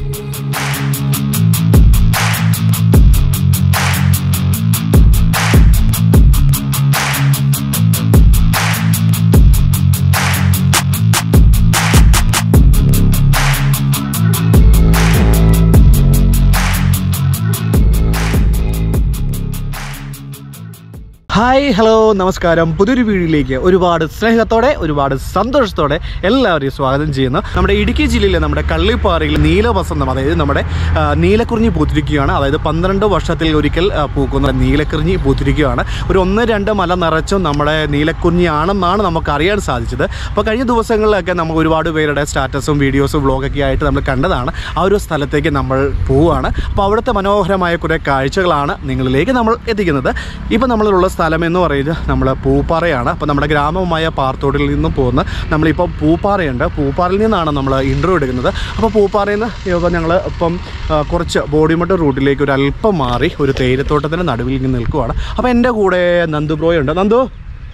Hi hello നമസ്കാരം പുതിയൊരു വീഡിയോയിലേക്ക് ഒരുപാട് സ്നേഹത്തോടെ ഒരുപാട് സന്തോഷത്തോടെ എല്ലാവരെയും സ്വാഗതം ചെയ്യുന്നു നമ്മുടെ ഇടുക്കി ജില്ലയിലെ നമ്മുടെ കള്ളിപ്പാറയിൽ നീലവസന്തം അതായത് നമ്മുടെ ആ, നീലക്കുറിഞ്ഞി പൂത്തിരിക്കുകയാണ് അതായത് പന്ത്രണ്ട് വർഷത്തിൽ ഒരിക്കൽ ആ, പൂക്കുന്ന നീലക്കുറിഞ്ഞി പൂത്തിരിക്കുകയാണ് ഒരു ഒന്ന് രണ്ട് മല നിറച്ചും നമ്മുടെ നീലക്കുറിഞ്ഞി ആണെന്നാണ് നമുക്ക് അറിയാൻ സാധിച്ചത് അപ്പോൾ കഴിഞ്ഞ ദിവസങ്ങളിലൊക്കെ നമുക്ക് ഒരുപാട് പേരുടെ സ്റ്റാറ്റസും വീഡിയോസും വ്ളോഗൊക്കെ ആയിട്ട് നമ്മൾ കണ്ടതാണ് ആ ഒരു സ്ഥലത്തേക്ക് നമ്മൾ പോവുകയാണ് അപ്പോൾ അവിടുത്തെ മനോഹരമായ കുറേ കാഴ്ചകളാണ് നിങ്ങളിലേക്ക് നമ്മൾ എത്തിക്കുന്നത് ഇപ്പോൾ നമ്മളുള്ള സ്ഥലം എന്ന് പറയുന്നത് നമ്മൾ പൂപ്പാറയാണ് അപ്പോൾ നമ്മുടെ ഗ്രാമമായ പാർത്തോടിൽ നിന്നും പോകുന്ന നമ്മളിപ്പോൾ പൂപ്പാറയുണ്ട് പൂപ്പാറയിൽ നിന്നാണ് നമ്മൾ ഇൻട്രോ എടുക്കുന്നത് അപ്പോൾ പൂപ്പാറയിൽ നിന്ന് ഇപ്പോൾ ഞങ്ങൾ ഇപ്പം ആ, കുറച്ച് ബോഡിമട്ട് റൂട്ടിലേക്ക് ഒരു അല്പം മാറി ഒരു തേയിലത്തോട്ടത്തിൻ്റെ നടുവിൽ ഇങ്ങനെ നിൽക്കുവാണ് അപ്പോൾ എൻ്റെ കൂടെ നന്ദു ബ്രോയുണ്ട് നന്ദു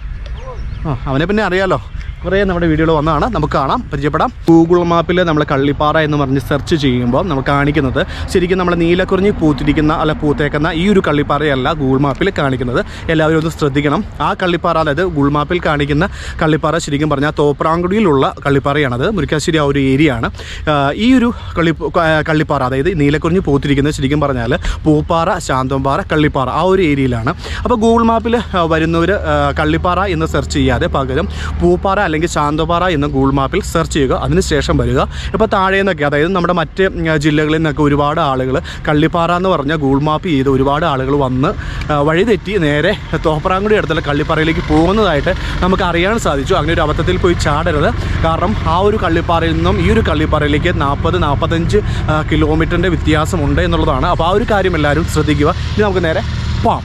ആ അവനെ പിന്നെ അറിയാലോ കുറേ നമ്മുടെ വീഡിയോയിൽ വന്നതാണ് നമുക്ക് കാണാം പരിചയപ്പെടാം ഗൂഗിൾ മാപ്പിൽ നമ്മൾ കള്ളിപ്പാറ എന്ന് പറഞ്ഞ് സെർച്ച് ചെയ്യുമ്പോൾ നമ്മൾ കാണിക്കുന്നത് ശരിക്കും നമ്മൾ നീലക്കുറിഞ്ഞി പൂത്തിരിക്കുന്ന അല്ല പൂത്തേക്കുന്ന ഈ ഒരു കള്ളിപ്പാറയല്ല ഗൂഗിൾ മാപ്പിൽ കാണിക്കുന്നത് എല്ലാവരും ഒന്ന് ശ്രദ്ധിക്കണം ആ കള്ളിപ്പാറ അതായത് ഗൂഗിൾ മാപ്പിൽ കാണിക്കുന്ന കള്ളിപ്പാറ ശരിക്കും പറഞ്ഞാൽ തോപ്രാങ്കുടിയിലുള്ള കള്ളിപ്പാറയാണത് മുരിക്കാശ്ശേരി ആ ഒരു ഏരിയ ആണ് ആ, ഈ ഒരു കള്ളി കള്ളിപ്പാറ അതായത് നീലക്കുറിഞ്ഞി പൂത്തിരിക്കുന്നത് ശരിക്കും പറഞ്ഞാൽ പൂപ്പാറ ശാന്തംപാറ കള്ളിപ്പാറ ആ ഒരു ഏരിയയിലാണ് അപ്പോൾ ഗൂഗിൾ മാപ്പിൽ വരുന്നവർ കള്ളിപ്പാറ എന്ന് സെർച്ച് ചെയ്യാതെ പകരം പൂപ്പാറ അല്ലെങ്കിൽ ശാന്തപാറ എന്ന് ഗൂഗിൾ മാപ്പിൽ സെർച്ച് ചെയ്യുക അതിനുശേഷം വരിക ഇപ്പോൾ താഴെ നിന്നൊക്കെ അതായത് നമ്മുടെ മറ്റ് ഉം, ജില്ലകളിൽ നിന്നൊക്കെ ഒരുപാട് ആളുകൾ കള്ളിപ്പാറ എന്ന് പറഞ്ഞ ഗൂഗിൾ മാപ്പ് ചെയ്ത് ഒരുപാട് ആളുകൾ വന്ന് ആ, വഴിതെറ്റി നേരെ തോപ്രാങ്കുടി അടുത്തുള്ള കള്ളിപ്പാറയിലേക്ക് പോകുന്നതായിട്ട് നമുക്ക് അറിയാൻ സാധിച്ചു അങ്ങനെ ഒരു അബദ്ധത്തിൽ പോയി ചാടരുത് കാരണം ആ ഒരു കള്ളിപ്പാറയിൽ നിന്നും ഈ ഒരു കള്ളിപ്പാറയിലേക്ക് നാൽപ്പത് നാൽപ്പത്തഞ്ച് കിലോമീറ്ററിൻ്റെ വ്യത്യാസമുണ്ട് എന്നുള്ളതാണ് അപ്പോൾ ആ ഒരു കാര്യം എല്ലാവരും ശ്രദ്ധിക്കുക ഇനി നമുക്ക് നേരെ പോവാം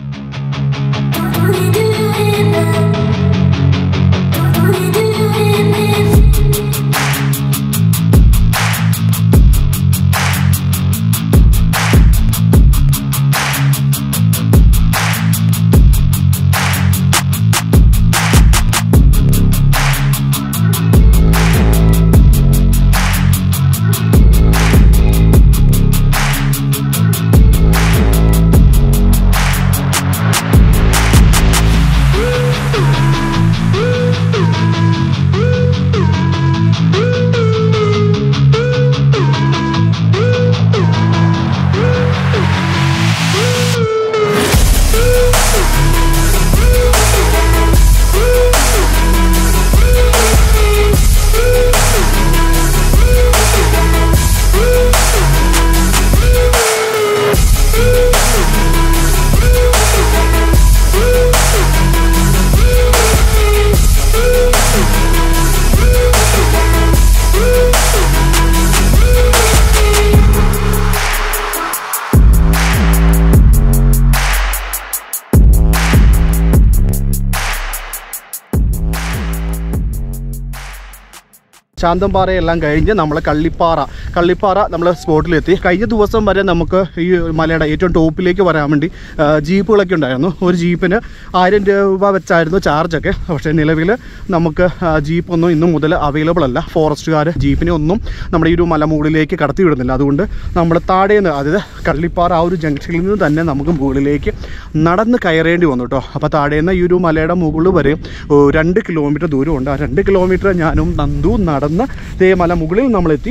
ശാന്തംപാറയെല്ലാം കഴിഞ്ഞ് നമ്മൾ കള്ളിപ്പാറ കള്ളിപ്പാറ നമ്മൾ സ്പോട്ടിലെത്തി കഴിഞ്ഞ ദിവസം വരെ നമുക്ക് ഈ മലയുടെ ഏറ്റവും ടോപ്പിലേക്ക് വരാൻ വേണ്ടി ആ, ജീപ്പുകളൊക്കെ ഉണ്ടായിരുന്നു ഒരു ജീപ്പിന് ആയിരം രൂപ വെച്ചായിരുന്നു ചാർജൊക്കെ പക്ഷേ നിലവിൽ നമുക്ക് ആ, ജീപ്പൊന്നും ഇന്നു മുതൽ അവൈലബിൾ അല്ല ഫോറസ്റ്റുകാർ ജീപ്പിനെ ഒന്നും നമ്മുടെ ഈ ഒരു മലമുകളിലേക്ക് കടത്തി വിടുന്നില്ല അതുകൊണ്ട് നമ്മൾ താഴേന്ന് അതായത് കള്ളിപ്പാറ ആ ഒരു ജംഗ്ഷനിൽ നിന്ന് തന്നെ നമുക്ക് മുകളിലേക്ക് നടന്ന് കയറേണ്ടി വന്നു കേട്ടോ അപ്പോൾ താഴേന്ന് ഈ ഒരു മലയുടെ മുകളിൽ വരെ ഓ, രണ്ട് കിലോമീറ്റർ ദൂരമുണ്ട് ആ രണ്ട് കിലോമീറ്റർ ഞാനും നന്ദു നടന്ന് ദേ മല മുകളിൽ നമ്മളെത്തി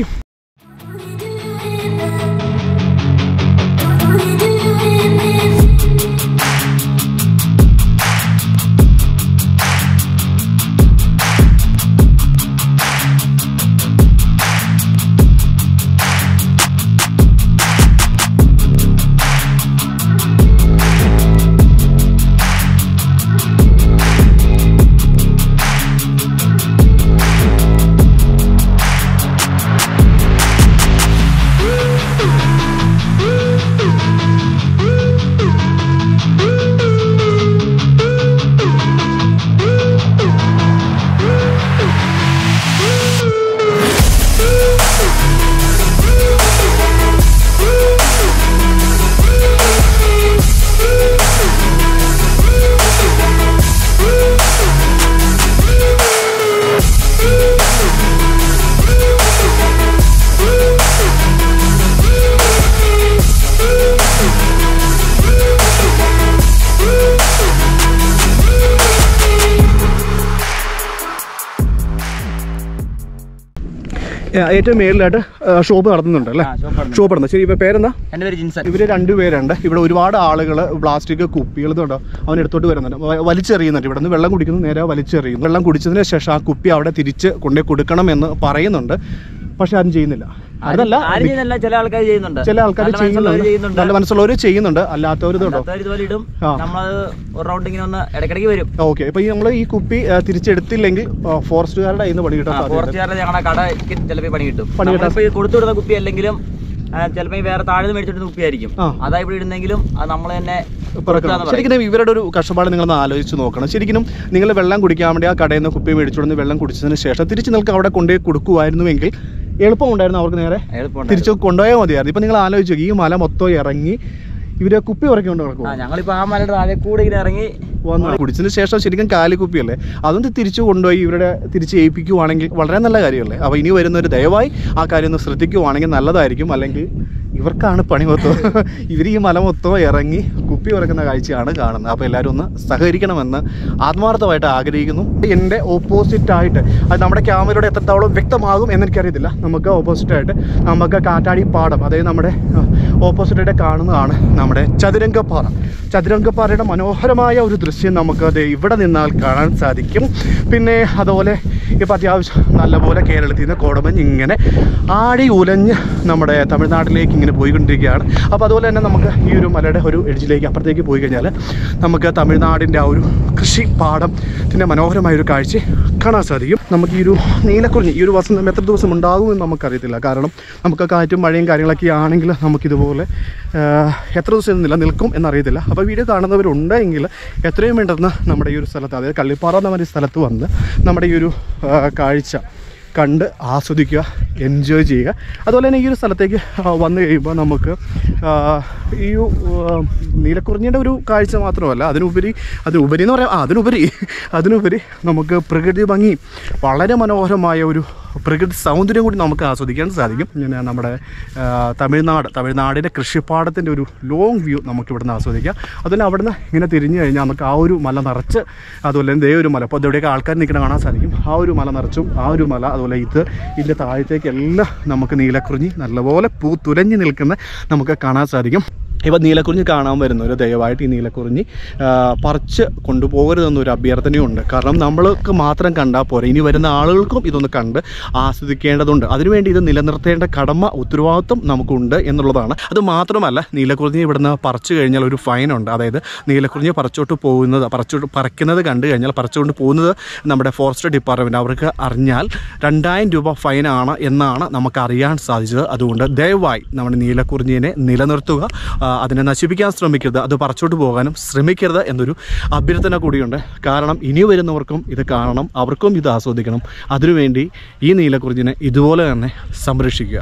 ഏ, ഏറ്റവും മേളിലായിട്ട് ഷോപ്പ് നടത്തുന്നുണ്ട് അല്ലേ ആ, shop നടത്തുന്നുണ്ട്. ഷോപ്പ് നടത്തുന്നത് ശരി ഇപ്പൊ പേരെന്താ എൻ്റെ പേര് ജിൻസൺ ഇവര് രണ്ടുപേരുണ്ട് ഇവിടെ ഒരുപാട് ആളുകൾ പ്ലാസ്റ്റിക് കുപ്പികൾ ഇതുണ്ടോ അവൻ എടുത്തോട്ട് വരുന്നുണ്ട് വ- വലിച്ചെറിയുന്നുണ്ട് ഇവിടെ നിന്ന് വെള്ളം കുടിക്കുന്നു നേരെ വലിച്ചെറിയുന്നു വെള്ളം കുടിച്ചതിന് ശേഷം ആ കുപ്പി അവിടെ തിരിച്ച് കൊണ്ടേ കൊടുക്കണം എന്ന് പറയുന്നുണ്ട് പക്ഷെ ആരും ചെയ്യുന്നില്ല അതല്ല ആരും ചെയ്യുന്നില്ല ചില ആൾക്കാർ ചെയ്യുന്നുണ്ട് ചില ആൾക്കാർ നല്ല മനസ്സുള്ളവര് ചെയ്യുന്നുണ്ട് നല്ല മനസ്സുള്ളവർ ചെയ്യുന്നുണ്ട് അല്ലാത്തവർ ഇതുണ്ടോ അല്ലാത്തവര് ഇതുപോലെ ഇടും ആ. നമ്മളത് ഒരു റൗണ്ട് ഇങ്ങനെ ഒന്ന് ഇടയ്ക്കിടയ്ക്ക് വരും ഓക്കെ ഇപ്പൊ ഈ നമ്മൾ ഈ കുപ്പി ആ, തിരിച്ചെടുത്തില്ലെങ്കിൽ ആ, ഫോറസ്റ്റുകാരുടെ കയ്യിൽ നിന്ന് പണി കിട്ടാൻ സാധ്യത ഫോറസ്റ്റുകാരുടെ ഞങ്ങളുടെ കടയ്ക്ക് ചിലപ്പോൾ പണി കിട്ടും പണി കിട്ടാൻ നമ്മളിപ്പോ ഈ കൊടുത്തു വിടുന്ന കുപ്പി അല്ലെങ്കിലും ചിലപ്പോൾ വേറെ താഴെ മേടിച്ചിട്ട് കുപ്പിയായിരിക്കും ആ. അതാ ഇവിടെ ഇടുന്നെങ്കിലും അത് നമ്മൾ തന്നെ പിറക്കണം കൊടുക്കാന്ന് പറയും. ശരിക്കും ഇവരുടെ ഒരു കഷ്ടപ്പാട് നിങ്ങളൊന്ന് ആലോചിച്ച് നോക്കണം ശരിക്കും നിങ്ങൾ വെള്ളം കുടിക്കാൻ വേണ്ടി ആ കടയിൽ നിന്ന് കുപ്പി മേടിച്ചുകൊണ്ട് വെള്ളം കുടിച്ചതിന് ശേഷം തിരിച്ച് നിങ്ങൾക്ക് അവിടെ കൊണ്ടുപോയി കൊടുക്കുമായിരുന്നുവെങ്കിൽ എളുപ്പമുണ്ടായിരുന്നു അവർക്ക് നേരെ എളുപ്പമുണ്ടായിരുന്നു. തിരിച്ച് കൊണ്ടുപോയാൽ മതിയായിരുന്നു ഇപ്പം നിങ്ങൾ ആലോചിച്ച് നോക്ക്, ഈ മല മൊത്തം ഇറങ്ങി ഇവര് കുപ്പി ഉറക്കി കൊണ്ട് നടക്കും ആ ഞങ്ങളിപ്പോ ആ മലയുടെ താഴെ കൂടെ ഇങ്ങനെ ഇറങ്ങി വന്നു കുടിച്ചതിന് ശേഷം ശരിക്കും കാലിക്കുപ്പിയല്ലേ അതുകൊണ്ട് തിരിച്ചു കൊണ്ടുപോയി ഇവരുടെ തിരിച്ച് ഏൽപ്പിക്കുവാണെങ്കിൽ വളരെ നല്ല കാര്യമല്ലേ അപ്പോൾ ഇനി വരുന്നവർ ദയവായി ആ കാര്യം ഒന്ന് ശ്രദ്ധിക്കുവാണെങ്കിൽ നല്ലതായിരിക്കും അല്ലെങ്കിൽ ഇവർക്കാണ് പണി മൊത്തം ഇവർ ഈ മല മൊത്തം ഇറങ്ങി കുപ്പി ഉറക്കുന്ന കാഴ്ചയാണ് കാണുന്നത് അപ്പോൾ എല്ലാവരും ഒന്ന് സഹകരിക്കണമെന്ന് ആത്മാർത്ഥമായിട്ട് ആഗ്രഹിക്കുന്നു എൻ്റെ ഓപ്പോസിറ്റായിട്ട് അത് നമ്മുടെ ക്യാമറയുടെ എത്രത്തോളം വ്യക്തമാകും എന്നെനിക്കറിയത്തില്ല നമുക്ക് ഓപ്പോസിറ്റായിട്ട് നമുക്ക് കാറ്റാടി പാടം അതായത് നമ്മുടെ ഓപ്പോസിറ്റായിട്ട് കാണുന്നതാണ് നമ്മുടെ ചതുരംഗപ്പാറ ചതുരംഗപ്പാറയുടെ മനോഹരമായ ഒരു ദൃശ്യം നമുക്ക് അത് ഇവിടെ നിന്നാൽ കാണാൻ സാധിക്കും പിന്നെ അതുപോലെ ഇപ്പോൾ അത്യാവശ്യം നല്ലപോലെ കേരളത്തിൽ നിന്ന് കോടമഞ്ഞ് ഇങ്ങനെ ആടി ഉലഞ്ഞ് നമ്മുടെ തമിഴ്നാട്ടിലേക്ക് ഇങ്ങനെ പോയിക്കൊണ്ടിരിക്കുകയാണ് അപ്പോൾ അതുപോലെ തന്നെ നമുക്ക് ഈ ഒരു മലയുടെ ഒരു എഡ്ജിലേക്ക് അപ്പുറത്തേക്ക് പോയി കഴിഞ്ഞാൽ നമുക്ക് തമിഴ്നാടിൻ്റെ ആ ഒരു കൃഷി പാടത്തിൻ്റെ മനോഹരമായ ഒരു കാഴ്ച കാണാൻ സാധിക്കും നമുക്ക് ഈ ഒരു നീലക്കുറിഞ്ഞി ഈ ഒരു വസന്തം എത്ര ദിവസം ഉണ്ടാകുമെന്ന് നമുക്കറിയത്തില്ല കാരണം നമുക്ക് കാറ്റും മഴയും കാര്യങ്ങളൊക്കെ ആണെങ്കിൽ നമുക്കിതുപോലെ ആ, എത്ര ദിവസം നിലനിൽക്കും എന്നറിയത്തില്ല അപ്പോൾ വീഡിയോ കാണുന്നവരുണ്ടെങ്കിൽ എത്രയും വേണ്ടെന്ന് നമ്മുടെ ഈ ഒരു സ്ഥലത്ത് അതായത് കള്ളിപ്പാറ എന്ന പറയുന്ന സ്ഥലത്ത് വന്ന് നമ്മുടെ ഈ ഒരു ആ, കാഴ്ച കണ്ട് ആസ്വദിക്കുക എൻജോയ് ചെയ്യുക അതുപോലെ തന്നെ ഈ ഒരു സ്ഥലത്തേക്ക് ആ, വന്നു കഴിയുമ്പോൾ നമുക്ക് ആ, ഈ ഒരു, ആ, നീലക്കുറിഞ്ഞിയുടെ ഒരു കാഴ്ച മാത്രമല്ല അതിനുപരി അതിനുപരി എന്ന് പറയാം ആ, അതിനുപരി അതിനുപരി നമുക്ക് പ്രകൃതി ഭംഗി വളരെ മനോഹരമായ ഒരു പ്രകൃതി സൗന്ദര്യം കൂടി നമുക്ക് ആസ്വദിക്കാൻ സാധിക്കും ഇങ്ങനെ നമ്മുടെ ആ, തമിഴ്നാട് തമിഴ്നാടിൻ്റെ കൃഷിപ്പാടത്തിൻ്റെ ഒരു ലോങ് വ്യൂ നമുക്ക് ഇവിടുന്ന് ആസ്വദിക്കാം അതുപോലെ അവിടുന്ന് ഇങ്ങനെ തിരിഞ്ഞു കഴിഞ്ഞാൽ നമുക്ക് ആ ഒരു മല നിറച്ച് അതുപോലെ തന്നെ ദേ ഒരു മല അപ്പോൾ ഇവിടെയൊക്കെ ആൾക്കാർ നിൽക്കുന്ന കാണാൻ സാധിക്കും ആ ഒരു മല നിറച്ചും ആ ഒരു മല അതുപോലെ ഇത് ഇതിൻ്റെ താഴത്തേക്കെല്ലാം നമുക്ക് നീലക്കുറിഞ്ഞി നല്ലപോലെ പൂത്തുലഞ്ഞ് നിൽക്കുന്ന നമുക്ക് കാണാൻ സാധിക്കും ഇപ്പം നീലക്കുറിഞ്ഞി കാണാൻ വരുന്നവർ ദയവായിട്ട് ഈ നീലക്കുറിഞ്ഞി ആ, പറിച്ച് കൊണ്ടുപോകരുതെന്നൊരു അഭ്യർത്ഥനയുണ്ട് കാരണം നമ്മൾക്ക് മാത്രം കണ്ടാൽ പോരെ ഇനി വരുന്ന ആളുകൾക്കും ഇതൊന്ന് കണ്ട് ആസ്വദിക്കേണ്ടതുണ്ട് അതിനുവേണ്ടി ഇത് നിലനിർത്തേണ്ട കടമ ഉത്തരവാദിത്വം നമുക്കുണ്ട് എന്നുള്ളതാണ് അത് മാത്രമല്ല നീലക്കുറിഞ്ഞി ഇവിടുന്ന് പറിച്ചു കഴിഞ്ഞാൽ ഒരു ഫൈനുണ്ട് അതായത് നീലക്കുറിഞ്ഞി പറിച്ചോട്ട് പോകുന്നത് പറിച്ചോട്ട് പറിക്കുന്നത് കണ്ടു കഴിഞ്ഞാൽ പറിച്ചുകൊണ്ട് പോകുന്നത് നമ്മുടെ ഫോറസ്റ്റ് ഡിപ്പാർട്ട്മെൻറ്റ് അവർക്ക് അറിഞ്ഞാൽ രണ്ടായിരം രൂപ ഫൈനാണ് എന്നാണ് നമുക്ക് അറിയാൻ സാധിച്ചത് അതുകൊണ്ട് ദയവായി നമ്മുടെ നീലക്കുറിഞ്ഞിനെ നിലനിർത്തുക ആ, അതിനെ നശിപ്പിക്കാൻ ശ്രമിക്കരുത് അത് പറിച്ചോട്ട് പോകാനും ശ്രമിക്കരുത് എന്നൊരു അഭ്യർത്ഥന കൂടിയുണ്ട് കാരണം ഇനി വരുന്നവർക്കും ഇത് കാണണം അവർക്കും ഇത് ആസ്വദിക്കണം അതിനുവേണ്ടി ഈ നീലക്കുറിഞ്ഞിനെ ഇതുപോലെ തന്നെ സംരക്ഷിക്കുക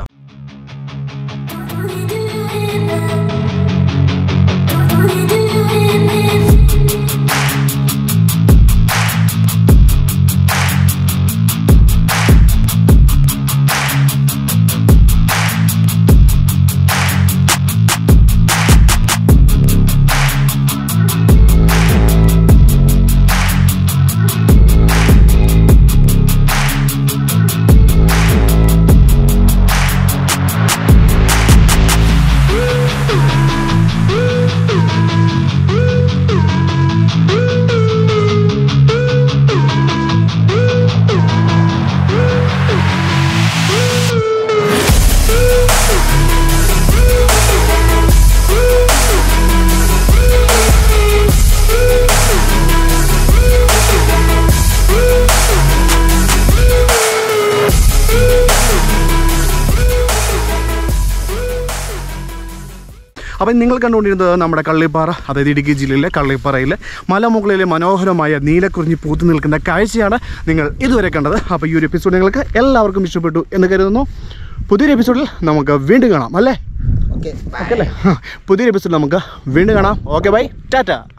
അപ്പം നിങ്ങൾ കണ്ടുകൊണ്ടിരുന്നത് നമ്മുടെ കള്ളിപ്പാറ അതായത് ഇടുക്കി ജില്ലയിലെ കള്ളിപ്പാറയിലെ മലമുകളിലെ മനോഹരമായ നീലക്കുറിഞ്ഞി പൂത്തു നിൽക്കുന്ന കാഴ്ചയാണ് നിങ്ങൾ ഇതുവരെ കണ്ടത് അപ്പോൾ ഈ ഒരു എപ്പിസോഡ് നിങ്ങൾക്ക് എല്ലാവർക്കും ഇഷ്ടപ്പെട്ടു എന്ന് കരുതുന്നു പുതിയൊരു എപ്പിസോഡിൽ നമുക്ക് വീണ്ടും കാണാം അല്ലേ ഓക്കെ ഓക്കെ അല്ലേ പുതിയൊരു എപ്പിസോഡിൽ നമുക്ക് വീണ്ടും കാണാം ഓക്കെ ബൈ ടാറ്റ